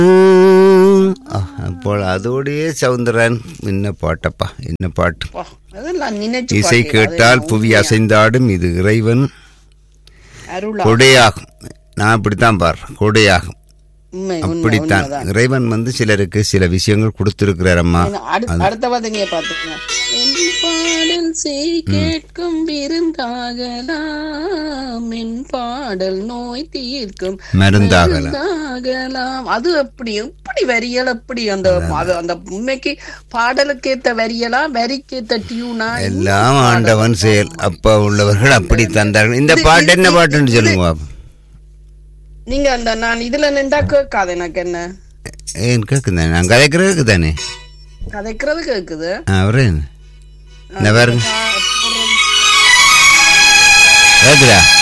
അപ്പോൾ அதோடயே சவுந்தரன் என்ன பாட்டப்பா என்ன பாட்டு அப்பா, அதெல்லாம் நினைச்சு இசை பார்த்தேன். கேட்டால் அதெல்லாம் புவி உண்மையா. அசைந்தாடும் இது இறைவன் அருளா கொடையாகும் நான் இப்படித்தான் பார் கொடையாகும் உண்மை உண்மை அப்படித்தான் உண்மைதான். இறைவன் வந்து சிலருக்கு சில விஷயங்கள் கொடுத்திருக்கிறாரம்மா ஏன்னா, அடு- அடுத்த வாதங்க பாத்துக்கங்க என் பாடல் செய் கேட்கும் விருந்தாகலாம் என் பாடல் நோய் தீர்க்கும் மருந்தாகலாம் மருந்தாகலாம் அது எப்படி எப்படி வரியல் எப்படி அந்த அது அந்த உண்மைக்கு பாடலுக்கேத்த வரியலா வரிக்கேத்த டியூனா எல்லாம் ஆண்டவன் செயல் அப்ப உள்ளவர்கள் அப்படி தந்தார்கள் இந்த பாட்டு என்ன பாட்டுன்னு சொல்லுங்க பாப்போம். நீங்க அந்த நான் இதுல நின்றா கேட்காது எனக்கு என்ன ஏன் கேக்குதானே நான் கதைக்கிறதுக்கு தானே கதைக்கிறது கேக்குது அவரே இந்த பாருங்க ஆ, அப்புறம் கேக்குதா